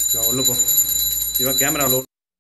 இவா உள்ள போ இவா கேமராவில்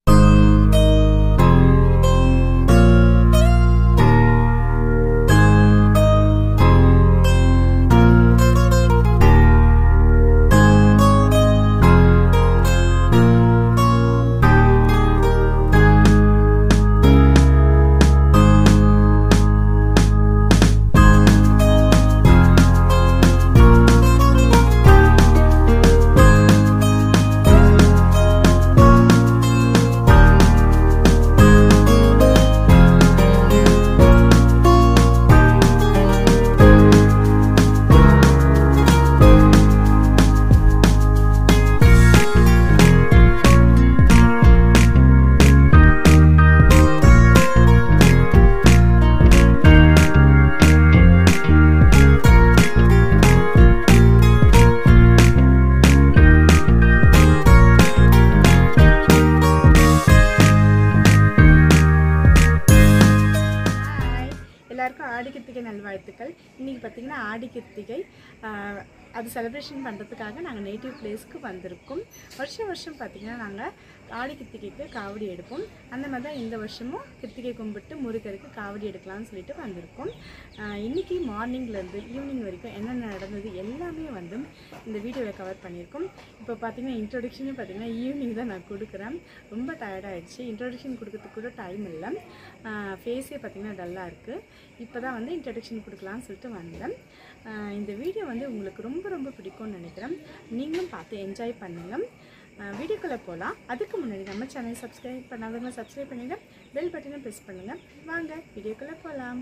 ஹாய் எல்லாருக்கும் ஆடி கிருத்திகை நல்வாழ்த்துக்கள் இன்றைக்கி பார்த்தீங்கன்னா ஆடி கிருத்திகை ஆஹ், அது செலிப்ரேஷன் பண்ணுறதுக்காக நாங்கள் நேட்டிவ் பிளேஸ்க்கு வந்திருக்கோம் வருஷம் வருஷம் பார்த்திங்கன்னா நாங்கள் ஆடி கிருத்திகைக்கு காவடி எடுப்போம் அந்த மாதிரி தான் இந்த வருஷமும் கிருத்திகை கும்பிட்டு முருகருக்கு காவடி எடுக்கலாம்னு சொல்லிட்டு வந்திருக்கோம் ஆஹ், இன்னைக்கு மார்னிங்லேருந்து ஈவினிங் வரைக்கும் என்னென்ன நடந்தது எல்லாமே வந்து இந்த வீடியோவில் கவர் பண்ணியிருக்கோம் இப்போ பார்த்தீங்கன்னா இன்ட்ரொடக்ஷனே பார்த்தீங்கன்னா ஈவினிங் தான் நான் கொடுக்குறேன் ரொம்ப டயர்டாயிடுச்சு இன்ட்ரொடக்ஷன் கொடுக்கறதுக்கு கூட டைம் இல்லை ஃபேஸே பார்த்தீங்கன்னா டல்லாக இருக்குது இப்போ தான் வந்து இன்ட்ரடக்ஷன் கொடுக்கலாம்னு சொல்லிட்டு வந்தேன் ஆஹ் இந்த வீடியோ வந்து உங்களுக்கு ரொம்ப ரொம்ப பிடிக்கும்னு நினைக்கிறேன் நீங்களும் பார்த்து என்ஜாய் பண்ணுங்கள் வீடியோக்குள்ளே போகலாம் அதுக்கு முன்னாடி நம்ம சேனல் சப்ஸ்கிரைப் பண்ணாதவங்க சப்ஸ்கிரைப் பண்ணிவிட்டு பெல் பட்டனை ப்ரெஸ் பண்ணுங்கள் வாங்க வீடியோக்குள்ளே போகலாம்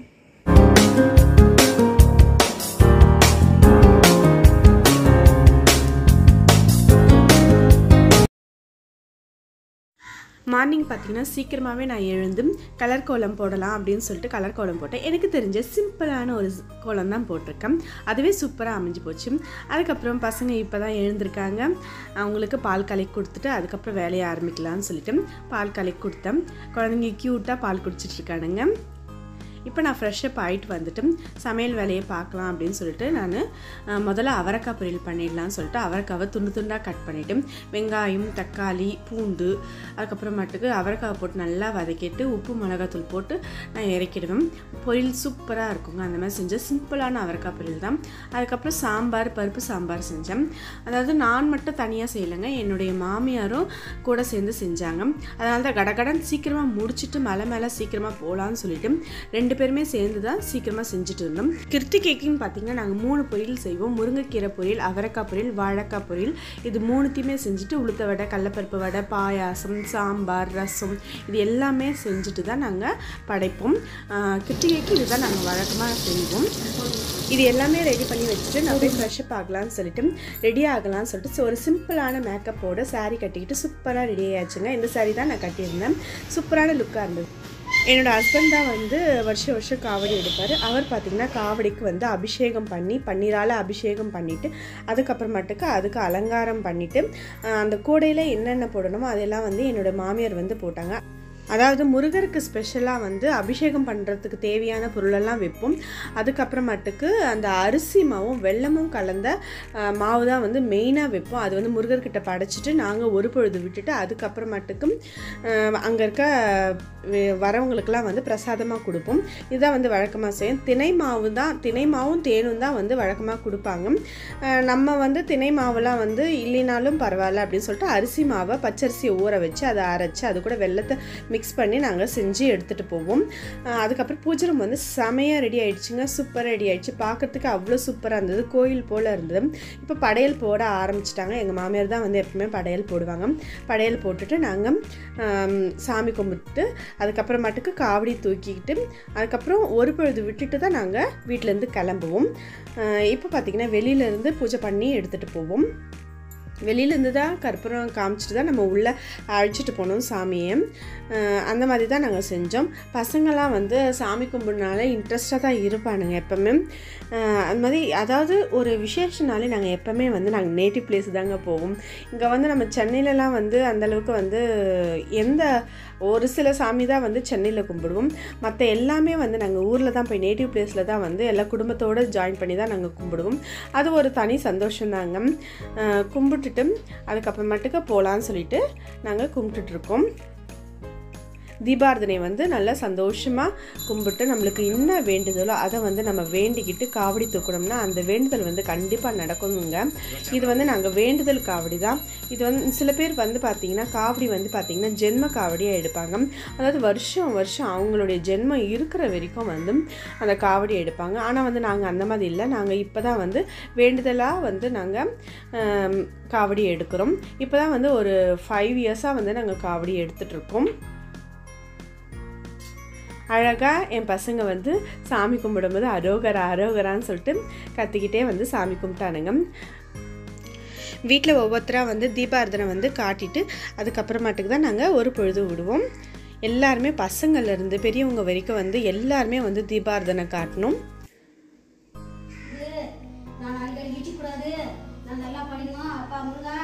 மார்னிங் பார்த்தீங்கன்னா சீக்கிரமாகவே நான் எழுந்து கலர் கோலம் போடலாம் அப்படின்னு சொல்லிட்டு கலர் கோலம் போட்டேன் எனக்கு தெரிஞ்ச சிம்பிளான ஒரு ஸ்- கோலம் தான் போட்டிருக்கேன் அதுவே சூப்பராக அமைஞ்சு போச்சு அதுக்கப்புறம் பசங்க இப்போ தான் எழுந்திருக்காங்க அவங்களுக்கு பால் கலக்கி கொடுத்துட்டு அதுக்கப்புறம் வேலையை ஆரம்பிக்கலாம்னு சொல்லிட்டு பால் கலக்கி கொடுத்தேன் குழந்தைங்க க்யூட்டாக பால் குடிச்சிட்டு இருக்கானுங்க இப்போ நான் ஃப்ரெஷ்ஷப் ஆகிட்டு வந்துட்டு சமையல் வேலையை பார்க்கலாம் அப்படின்னு சொல்லிட்டு நான் முதல்ல அவரைக்காய் பொரியல் பண்ணிடலாம்னு சொல்லிட்டு அவரைக்காவை துண்டு துண்டாக கட் பண்ணிவிட்டு வெங்காயம் தக்காளி பூண்டு அதுக்கப்புறமேட்டுக்கு அவரைக்காவை போட்டு நல்லா வதக்கிட்டு உப்பு மிளகாத்தூள் போட்டு நான் இறக்கிடுவேன் பொரியல் சூப்பராக இருக்குங்க அந்த மாதிரி செஞ்ச சிம்பிளான அவரைக்காய் பொரியல் தான் அதுக்கப்புறம் சாம்பார் பருப்பு சாம்பார் செஞ்சேன் அதாவது நான் மட்டும் தனியாக செய்யலைங்க என்னுடைய மாமியாரும் கூட சேர்ந்து செஞ்சாங்க அதனால தான் கடகடன் சீக்கிரமாக முடிச்சுட்டு மலை மேலே சீக்கிரமாக போகலான்னு சொல்லிட்டு ரெண்டு பேருமே சேர்ந்து தான் சீக்கிரமாக செஞ்சுட்டு இருந்தோம் கிருத்திகைக்குன்னு பார்த்தீங்கன்னா நாங்கள் மூணு பொரியல் செய்வோம் முருங்கைக்கீரை பொரியல் அவரைக்காய் பொரியல் வாழைக்காய் பொரியல் இது மூணுத்தையுமே செஞ்சுட்டு உளுத்த வடை கடலப்பருப்பு வடை பாயாசம் சாம்பார் ரசம் இது எல்லாமே செஞ்சுட்டு தான் நாங்கள் படைப்போம் ஆஹ் கிருத்திகைக்கு இதுதான் நாங்கள் வழக்கமாக செய்வோம் இது எல்லாமே ரெடி பண்ணி வச்சுட்டு நான் போய் ஃப்ரெஷ்அப் ஆகலாம்னு சொல்லிட்டு ரெடி ஆகலாம்னு சொல்லிட்டு so ஒரு சிம்பிளான மேக்கப்போட saree கட்டிக்கிட்டு சூப்பராக ரெடி ஆயாச்சுங்க இந்த saree தான் நான் கட்டியிருந்தேன் சூப்பரான லுக்காக இருந்தது என்னோட ஹஸ்பண்ட் தான் வந்து வருஷம் வருஷம் காவடி எடுப்பார் அவர் பார்த்திங்கன்னா காவடிக்கு வந்து அபிஷேகம் பண்ணி பன்னீரால் அபிஷேகம் பண்ணிவிட்டு அதுக்கப்புறமேட்டுக்கு அதுக்கு அலங்காரம் பண்ணிவிட்டு அந்த கூடையில் என்னென்ன போடணுமோ அதெல்லாம் வந்து என்னோட மாமியார் வந்து போட்டாங்க அதாவது முருகருக்கு ஸ்பெஷலாக வந்து அபிஷேகம் பண்ணுறதுக்கு தேவையான பொருளெல்லாம் வைப்போம் அதுக்கப்புறமேட்டுக்கு அந்த அரிசி மாவும் வெல்லமும் கலந்த அஹ், மாவு தான் வந்து மெயினாக வைப்போம் அது வந்து முருகர்கிட்ட படைச்சிட்டு நாங்கள் ஒரு பொழுது விட்டுட்டு அதுக்கப்புறமேட்டுக்கும் அங்கே இருக்க வே- வரவங்களுக்கெல்லாம் வந்து பிரசாதமாக கொடுப்போம் இதுதான் வந்து வழக்கமாக செய்யும் திணை மாவு தான் திணை மாவும் தேனும் தான் வந்து வழக்கமாக கொடுப்பாங்க அஹ், நம்ம வந்து திணை மாவுலாம் வந்து இல்லைனாலும் பரவாயில்ல அப்படின்னு சொல்லிட்டு அரிசி மாவை பச்சரிசியை ஊற வச்சு அதை அரைச்சி அது கூட வெள்ளத்தை மிக்ஸ் பண்ணி நாங்கள் செஞ்சு எடுத்துகிட்டு போவோம் அஹ் அதுக்கப்புறம் பூஜை ரூம் வந்து செமையாக ரெடி ஆயிடுச்சுங்க சூப்பராக ரெடி ஆயிடுச்சு பார்க்கறதுக்கு அவ்வளோ சூப்பராக இருந்தது கோயில் போல் இருந்தது இப்போ படையல் போட ஆரம்பிச்சிட்டாங்க எங்கள் மாமியார் தான் வந்து எப்பவுமே படையல் போடுவாங்க படையல் போட்டுட்டு நாங்கள் சாமி கும்பிட்டு அதுக்கப்புறமாட்டுக்கு காவடி தூக்கிக்கிட்டு அதுக்கப்புறம் ஒரு பொழுது விட்டுட்டு தான் நாங்கள் வீட்டிலேருந்து கிளம்புவோம் அஹ் இப்போ பார்த்திங்கன்னா வெளியிலேருந்து பூஜை பண்ணி எடுத்துகிட்டு போவோம் வெளியிலேருந்து தான் கற்பூரம் காமிச்சிட்டு தான் நம்ம உள்ளே அழைச்சிட்டு போனோம் சாமியை அஹ் அந்த மாதிரி தான் நாங்கள் செஞ்சோம் பசங்கள்லாம் வந்து சாமி கும்பிட்னால இன்ட்ரெஸ்டாக தான் இருப்பானுங்க எப்போவுமே அஹ் அது மாதிரி அதாவது ஒரு விசேஷனாலே நாங்கள் எப்போவுமே வந்து நாங்கள் நேட்டிவ் பிளேஸ் தாங்க போவோம் இங்கே வந்து நம்ம சென்னையிலலாம் வந்து அந்தளவுக்கு வந்து எந்த ஒரு சில சாமி தான் வந்து சென்னையில் கும்பிடுவோம் மற்ற எல்லாமே வந்து நாங்கள் ஊரில் தான் போய் நேட்டிவ் பிளேஸில் தான் வந்து எல்லா குடும்பத்தோடு ஜாயின் பண்ணி தான் நாங்கள் கும்பிடுவோம் அது ஒரு தனி சந்தோஷம் தாங்க கும்பிட்டு கும்பிட்டுட்டு அதுக்கப்புறமேட்டுக்கு போகலான்னு சொல்லிட்டு நாங்கள் கும்பிட்டுட்ருக்கோம் தீபாரதனை வந்து நல்லா சந்தோஷமாக கும்பிட்டு நம்மளுக்கு என்ன வேண்டுதலோ அதை வந்து நம்ம வேண்டிக்கிட்டு காவடி தூக்கணும்னா அந்த வேண்டுதல் வந்து கண்டிப்பாக நடக்கணுங்க இது வந்து நாங்கள் வேண்டுதல் காவடி தான் இது வந்து சில பேர் வந்து பார்த்திங்கன்னா காவடி வந்து பார்த்திங்கன்னா ஜென்ம காவடியாக எடுப்பாங்க அதாவது வருஷம் வருஷம் அவங்களுடைய ஜென்மம் இருக்கிற வரைக்கும் வந்து அந்த காவடி எடுப்பாங்க ஆனால் வந்து நாங்கள் அந்த மாதிரி இல்லை நாங்கள் இப்போ தான் வந்து வேண்டுதலாக வந்து நாங்கள் காவடி எடுக்கிறோம் இப்போ தான் வந்து ஒரு ஃபைவ் இயர்ஸாக வந்து நாங்கள் காவடி எடுத்துகிட்டு இருக்கோம் அழகாக என் பசங்க வந்து சாமி கும்பிடும்போது அரோகரா அரோகரான்னு சொல்லிட்டு கத்திக்கிட்டே வந்து சாமி கும்பிட்டானுங்க வீட்டில் ஒவ்வொருத்தராக வந்து தீபாரதனை வந்து காட்டிட்டு அதுக்கப்புறமாட்டுக்கு தான் நாங்கள் ஒரு பொழுது விடுவோம் எல்லாருமே பசங்கள்லேருந்து பெரியவங்க வரைக்கும் வந்து எல்லாருமே வந்து தீபாரதனை காட்டணும் நான் அடிக்கடி இடிக்கக்கூடாது நான் நல்லா படிக்கணும் அப்பா முருகா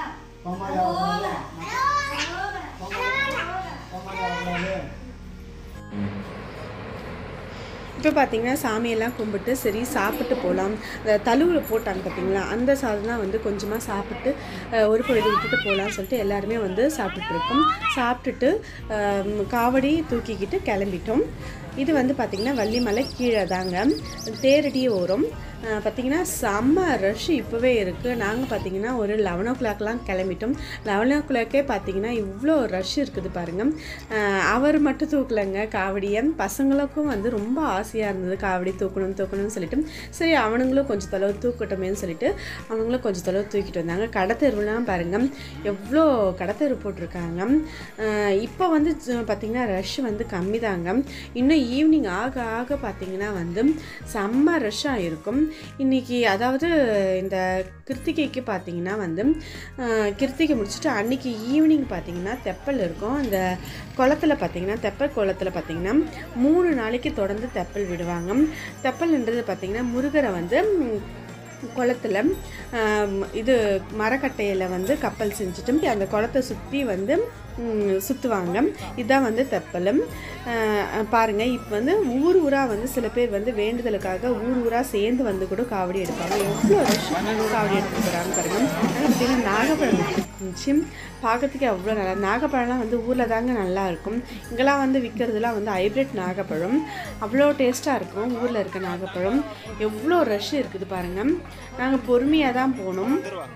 இப்போ பார்த்தீங்கன்னா சாமியெல்லாம் கும்பிட்டு சரி சாப்பிட்டு போகலாம் அந்த தழுவில் போட்டாங்க பார்த்தீங்களா அந்த சாதம் தான் வந்து கொஞ்சமாக சாப்பிட்டு அஹ், ஒரு பொழுது விட்டுட்டு போகலான்னு சொல்லிட்டு எல்லாருமே வந்து சாப்பிட்டுட்டு இருக்கோம் சாப்பிட்டுட்டு அஹ், காவடி தூக்கிக்கிட்டு கிளம்பிட்டோம் இது வந்து பார்த்திங்கன்னா வள்ளிமலை கீழே தாங்க தேரடி ஓரம் அஹ், பார்த்திங்கன்னா செம்ம ரஷ் இப்போவே இருக்குது நாங்கள் பார்த்திங்கன்னா ஒரு லெவன் ஓ கிளாக்லாம் கிளம்பிட்டோம் லெவன் ஓ கிளாக்கே பார்த்திங்கன்னா இவ்வளோ ரஷ் இருக்குது பாருங்கள் அவர் மட்டும் தூக்கலைங்க காவடியை பசங்களுக்கும் வந்து ரொம்ப ஆசையாக இருந்தது காவடி தூக்கணும் தூக்கணும்னு சொல்லிட்டு சரி அவனுங்களும் கொஞ்சம் தொலைவு தூக்கட்டுமேன்னு சொல்லிட்டு அவனுங்களும் கொஞ்சம் தொலைவு தூக்கிட்டு வந்தாங்க கடத்தெருவுலாம் பாருங்கள் எவ்வளோ கடத்தெரு போட்டிருக்காங்க அஹ் இப்போ வந்து ஜ- பார்த்திங்கன்னா ரஷ் வந்து கம்மி தாங்க இன்னும் ஈவினிங் ஆக ஆக பார்த்திங்கன்னா வந்து செம்ம ரஷ்ஷாக இருக்கும் இன்றைக்கி அதாவது இந்த கிருத்திகைக்கு பார்த்திங்கன்னா வந்து அஹ், கிருத்திகை முடிச்சுட்டு அன்றைக்கி ஈவினிங் பார்த்திங்கன்னா தெப்பல் இருக்கும் இந்த குளத்துல பார்த்திங்கன்னா தெப்பல் குளத்துல பார்த்திங்கன்னா மூணு நாளைக்கு தொடர்ந்து தெப்பல் விடுவாங்க தெப்பல்ன்றது பார்த்திங்கன்னா முருகரை வந்து ம், குளத்துல ஆம், இது மரக்கட்டையில் வந்து கப்பல் செஞ்சுட்டு அந்த குளத்தை சுற்றி வந்து ம், சுற்றுவாங்க இதுதான் வந்து தெப்பலும் ஆஹ், பாருங்க இப்போ வந்து ஊர் ஊராக வந்து சில பேர் வந்து வேண்டுதலுக்காக ஊர் ஊராக சேர்ந்து வந்து கூட காவடி எடுப்பாங்க எவ்வளோ வருஷம் காவடி எடுத்துட்டு போகிறாங்க பாருங்க ஆனால் பார்த்தீங்கன்னா நாகப்பழம் இருந்துச்சு பார்க்கறதுக்கு அவ்வளோ நல்லா நாகப்பழம்லாம் வந்து ஊரில் தாங்க நல்லா இருக்கும் இங்கெல்லாம் வந்து விற்கிறதுலாம் வந்து ஹைப்ரிட் நாகப்பழம் அவ்வளோ டேஸ்ட்டாக இருக்கும் ஊரில் இருக்க நாகப்பழம் எவ்வளோ ரஷ் இருக்குது பாருங்கள் நாங்கள் பொறுமையாக தான் போனோம்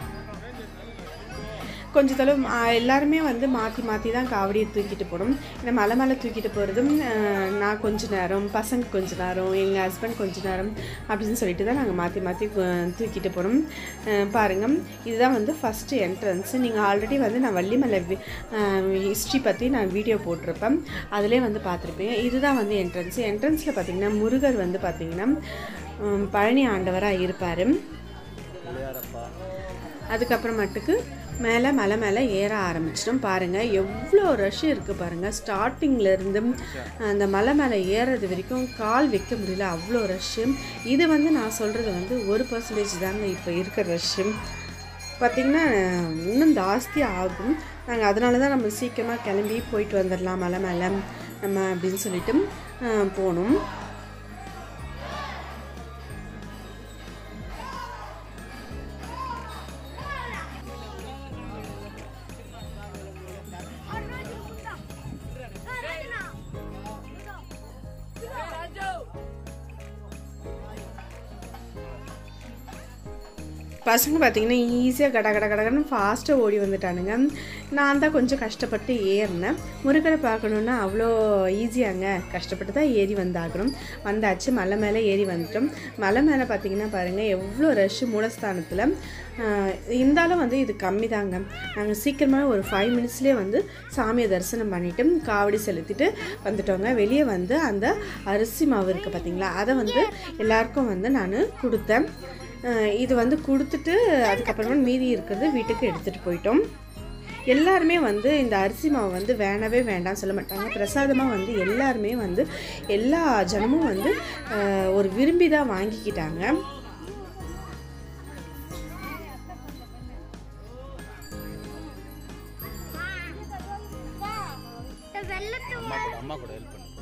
கொஞ்சம் தொலைவு ஆ, எல்லாருமே வந்து மாற்றி மாற்றி தான் காவடியை தூக்கிட்டு போகணும் இந்த மலை மேலே தூக்கிட்டு போகிறதும் நான் கொஞ்ச நேரம் பசங்க கொஞ்ச நேரம் எங்கள் ஹஸ்பண்ட் கொஞ்ச நேரம் அப்படின்னு சொல்லிட்டு தான் நாங்கள் மாற்றி மாற்றி தூக்கிட்டு போகிறோம் பாருங்கள் இதுதான் வந்து ஃபஸ்ட்டு என்ட்ரன்ஸ் நீங்கள் ஆல்ரெடி வந்து நான் வள்ளிமலை ஹிஸ்ட்ரி பற்றி நான் வீடியோ போட்டிருப்பேன் அதிலே வந்து பார்த்துருப்பீங்க இதுதான் வந்து என்ட்ரன்ஸ் என்ட்ரன்ஸில் பார்த்தீங்கன்னா முருகர் வந்து பார்த்தீங்கன்னா ம், பழனி ஆண்டவராக இருப்பார் அதுக்கப்புறமேட்டுக்கு மேலே மலை மேலே ஏற ஆரம்பிச்சிட்டோம் பாருங்கள் எவ்வளோ ரஷ் இருக்குது பாருங்கள் ஸ்டார்டிங்கில் இருந்து அந்த மலை மேலே ஏறுறது வரைக்கும் கால் வைக்க முடியல அவ்வளோ ரஷ்ஷு இது வந்து நான் சொல்கிறது வந்து ஒரு பர்சன்டேஜ் தாங்க இப்போ இருக்கிற ரஷ்ஷு பார்த்திங்கன்னா இன்னும் ஜாஸ்தி ஆகும் நாங்கள் அதனால தான் நம்ம சீக்கிரமாக கிளம்பி போயிட்டு வந்துடலாம் மலை மேலே நம்ம அப்படின்னு சொல்லிட்டு அஹ், போனோம் பசங்க பார்த்தீங்கன்னா ஈஸியாக கட கட கடகடன்னு ஃபாஸ்ட்டாக ஓடி வந்துட்டானுங்க நான் தான் கொஞ்சம் கஷ்டப்பட்டு ஏறினேன் முருகரை பார்க்கணுன்னா அவ்வளோ ஈஸியாங்க கஷ்டப்பட்டு தான் ஏறி வந்தாகணும் வந்தாச்சு மலை மேலே ஏறி வந்துட்டோம் மலை மேலே பார்த்தீங்கன்னா பாருங்கள் எவ்வளோ ரஷ்ஷு மூலஸ்தானத்தில் இருந்தாலும் வந்து இது கம்மி தாங்க நாங்கள் சீக்கிரமாக ஒரு ஃபைவ் மினிட்ஸ்லேயே வந்து சாமியை தரிசனம் பண்ணிவிட்டு காவடி செலுத்திட்டு வந்துட்டோங்க வெளியே வந்து அந்த அரிசி மாவு இருக்குது பார்த்தீங்களா அதை வந்து எல்லாருக்கும் வந்து நான் கொடுத்தேன் அஹ் இது வந்து கொடுத்துட்டு அதுக்கப்புறமா மீதி இருக்கிறது வீட்டுக்கு எடுத்துகிட்டு போயிட்டோம் எல்லாருமே வந்து இந்த அரிசி மாவு வந்து வேணவே வேண்டாம் சொல்ல மாட்டாங்க பிரசாதமாக வந்து எல்லாருமே வந்து எல்லா ஜனமும் வந்து அஹ், ஒரு விரும்பி தான் வாங்கிக்கிட்டாங்க அம்மா கூட ஹெல்ப் பண்ணு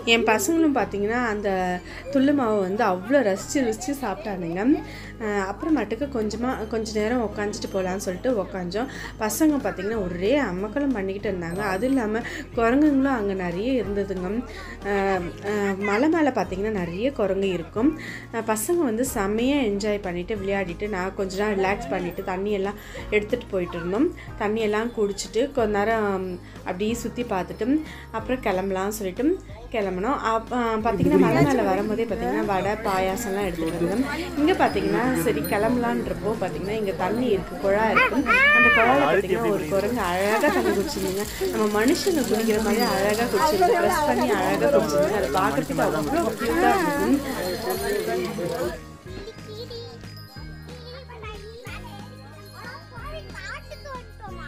என் பசங்களும் பார்த்தீங்கன்னா அந்த துள்ளு மாவை வந்து அவ்வளோ ரசித்து ருசித்து சாப்பிட்டானுங்க அஹ் அப்புறமேட்டுக்கு கொஞ்சமாக கொஞ்ச நேரம் உக்காந்துட்டு போகலான்னு சொல்லிட்டு உக்காந்தோம் பசங்க பார்த்திங்கன்னா ஒரே அம்மக்களும் பண்ணிக்கிட்டு இருந்தாங்க அதுவும் இல்லாமல் குரங்குங்களும் அங்கே நிறைய இருந்ததுங்க அஹ் அஹ் மலை மேலே பார்த்திங்கன்னா நிறைய குரங்கு இருக்கும் அஹ் பசங்க வந்து செம்மையாக என்ஜாய் பண்ணிவிட்டு விளையாடிட்டு நான் கொஞ்ச நேரம் ரிலாக்ஸ் பண்ணிவிட்டு தண்ணியெல்லாம் எடுத்துகிட்டு போயிட்டு இருந்தோம் தண்ணியெல்லாம் குடிச்சிட்டு கொஞ்ச நேரம் அப்படியே சுற்றி பார்த்துட்டு அப்புறம் கிளம்பலாம்னு சொல்லிட்டு கிளம்பணும் அப்போ பார்த்தீங்கன்னா மலை மேலே வரும்போதே பார்த்தீங்கன்னா வடை பாயாசம்லாம் எடுத்துகிட்டு வந்தோம் இங்கே பார்த்தீங்கன்னா சரி கிளம்பலான்றப்போ பார்த்தீங்கன்னா இங்கே தண்ணி இருக்குது குழா இருக்கும் அந்த குழாயில் பார்த்தீங்கன்னா ஒரு குரங்கு அழகாக தண்ணி குடிச்சிருந்தீங்க நம்ம மனுஷங்க குடிக்கிற மாதிரி அழகாக குடிச்சிருந்து ப்ரெஸ் பண்ணி அழகாக குடிச்சிருந்தீங்க அதை பார்க்கறதுக்கு அவ்வளோ க்யூட்டாக இருந்தது காட்டுக்கு வந்துட்டோமா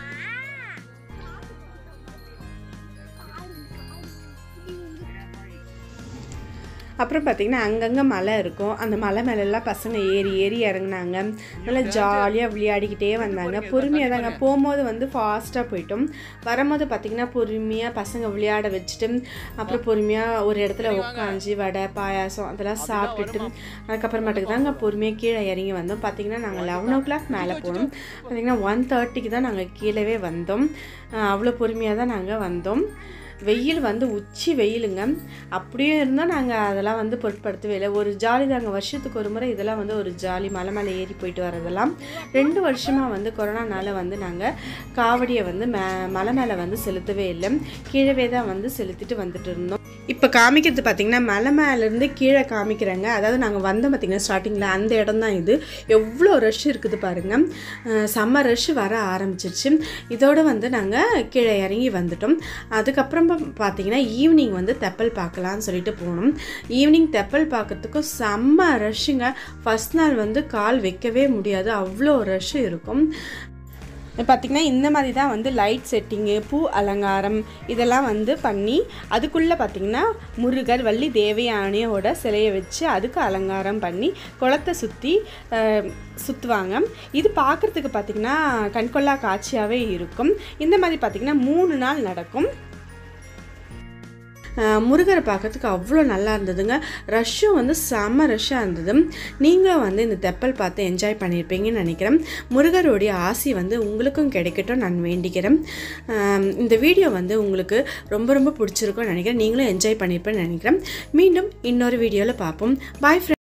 அப்புறம் பார்த்தீங்கன்னா அங்கங்கே மலை இருக்கும் அந்த மலை மேலெல்லாம் பசங்க ஏறி ஏறி இறங்குனாங்க நல்லா ஜாலியாக விளையாடிக்கிட்டே வந்தாங்க பொறுமையாக தாங்க போகும்போது வந்து ஃபாஸ்ட்டாக போயிட்டோம் வரும்போது பார்த்திங்கன்னா பொறுமையாக பசங்க விளையாட வச்சுட்டு அப்புறம் பொறுமையாக ஒரு இடத்துல உட்காந்து வடை பாயாசம் அதெல்லாம் சாப்பிட்டுட்டு அதுக்கப்புறமேட்டுக்கு தாங்க பொறுமையாக கீழே இறங்கி வந்தோம் பார்த்திங்கன்னா நாங்கள் லெவன் ஓ கிளாக் மேலே போனோம் பார்த்திங்கன்னா ஒன் தேர்ட்டிக்கு தான் நாங்கள் கீழவே வந்தோம் அஹ் அவ்வளோ பொறுமையாக தான் நாங்கள் வந்தோம் வெயில் வந்து உச்சி வெயிலுங்க அப்படியே இருந்தால் நாங்கள் அதெல்லாம் வந்து பொருட்படுத்தவே இல்லை ஒரு ஜாலி தாங்க வருஷத்துக்கு ஒரு முறை இதெல்லாம் வந்து ஒரு ஜாலி மலை மேலே ஏறி போயிட்டு வரதெல்லாம் ரெண்டு வருஷமாக வந்து கொரோனானால வந்து நாங்கள் காவடியை வந்து மே மலை மேலே வந்து செலுத்தவே இல்லை கீழவே தான் வந்து செலுத்திட்டு வந்துட்டு இருந்தோம் இப்போ காமிக்கிறது பார்த்திங்கன்னா மலை மேலேருந்து கீழே காமிக்கிறாங்க அதாவது நாங்கள் வந்தோம் பார்த்திங்கன்னா ஸ்டார்டிங்கில் அந்த இடம் தான் இது எவ்வளோ ரஷ் இருக்குது பாருங்கள் அஹ் செம்ம ரஷ் வர ஆரம்பிச்சிருச்சு இதோட வந்து நாங்கள் கீழே இறங்கி வந்துட்டோம் அதுக்கப்புறம் பார்த்தீங்கன்னா ஈவினிங் வந்து தெப்பல் பார்க்கலான்னு சொல்லிட்டு போனோம் ஈவினிங் தெப்பல் பார்க்கறதுக்கும் செம்ம ரஷ்ஷுங்க ஃபஸ்ட் நாள் வந்து கால் வைக்கவே முடியாது அவ்வளோ ரஷ் இருக்கும் பார்த்திங்கன்னா இந்த மாதிரி தான் வந்து லைட் செட்டிங்கு பூ அலங்காரம் இதெல்லாம் வந்து பண்ணி அதுக்குள்ளே பார்த்திங்கன்னா முருகர் வள்ளி தேவயானையோட சிலையை வச்சு அதுக்கு அலங்காரம் பண்ணி குளத்தை சுற்றி சுற்றுவாங்க இது பார்க்குறதுக்கு பார்த்திங்கன்னா கண்கொள்ளா காட்சியாகவே இருக்கும் இந்த மாதிரி பார்த்திங்கன்னா மூணு நாள் நடக்கும் அஹ் முருகரை பார்க்கறதுக்கு அவ்வளோ நல்லா இருந்ததுங்க ரஷ்ஷும் வந்து செம்ம ரஷ்ஷாக இருந்தது நீங்களும் வந்து இந்த தெப்பல் பார்த்து என்ஜாய் பண்ணியிருப்பீங்கன்னு நினைக்கிறேன் முருகருடைய ஆசி வந்து உங்களுக்கும் கிடைக்கட்டும் நான் வேண்டிக்கிறேன் அஹ் இந்த வீடியோ வந்து உங்களுக்கு ரொம்ப ரொம்ப பிடிச்சிருக்கும்னு நினைக்கிறேன் நீங்களும் என்ஜாய் பண்ணியிருப்பேன்னு நினைக்கிறேன் மீண்டும் இன்னொரு வீடியோவில் பார்ப்போம் பாய் ஃப்ரெண்ட்